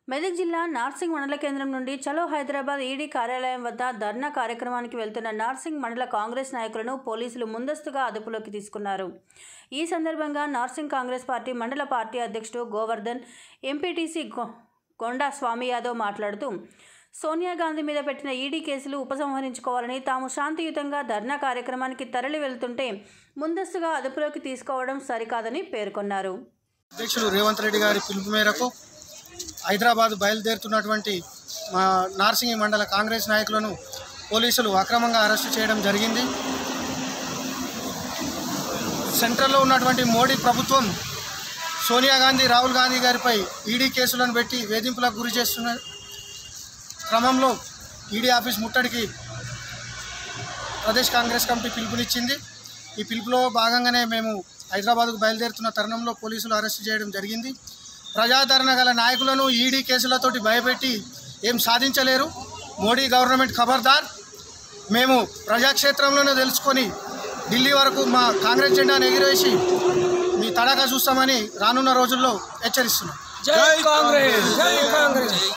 మెదక్ జిల్లా నార్సింగ్ మండల కేంద్రం నుండి చలో హైదరాబాద్ ఈడీ కార్యాలయం వద్ద ధర్నా కార్యక్రమానికి వెళ్తున్న నార్సింగ్ మండల కాంగ్రెస్ నాయకులను పోలీసులు ముందస్తుగా అదుపులోకి తీసుకున్నారు ఈ సందర్భంగా నార్సింగ్ కాంగ్రెస్ పార్టీ మండల పార్టీ అధ్యక్షుడు గోవర్ధన్ ఎంపీటీసీ గొ- గొండా స్వామి యాదవ్ మాట్లాడుతూ సోనియా గాంధీ మీద పెట్టిన ఈడీ కేసులు ఉపసంహరించుకోవాలని తాము శాంతియుతంగా ధర్నా కార్యక్రమానికి తరలి వెళ్తుంటే ముందస్తుగా అదుపులోకి తీసుకోవడం సరికాదని పేర్కొన్నారు అధ్యక్షులు రేవంత్ రెడ్డి గారి పిలుపు మేరకు హైదరాబాద్ బయలుదేరుతున్నటువంటి మా నార్సింగి మండల కాంగ్రెస్ నాయకులను పోలీసులు అక్రమంగా అరెస్టు చేయడం జరిగింది సెంట్రల్లో ఉన్నటువంటి మోడీ ప్రభుత్వం సోనియా గాంధీ రాహుల్ గాంధీ గారిపై ఈడీ కేసులను పెట్టి వేధింపులకు గురి చేస్తున్న క్రమంలో ఈడీ ఆఫీస్ ముట్టడికి ప్రదేశ్ కాంగ్రెస్ కమిటీ పిలుపునిచ్చింది ఈ పిలుపులో భాగంగానే మేము హైదరాబాద్కు బయలుదేరుతున్న తరుణంలో పోలీసులు అరెస్ట్ చేయడం జరిగింది ప్రజాదరణ గల నాయకులను ఈడీ కేసులతోటి భయపెట్టి ఏం సాధించలేరు మోడీ గవర్నమెంట్ ఖబర్దార్ మేము ప్రజాక్షేత్రంలోనే తెలుసుకొని ఢిల్లీ వరకు మా కాంగ్రెస్ జెండాను ఎగిరేసి మీ తడాగా చూస్తామని రానున్న రోజుల్లో హెచ్చరిస్తున్నాం జై కాంగ్రెస్ జై కాంగ్రెస్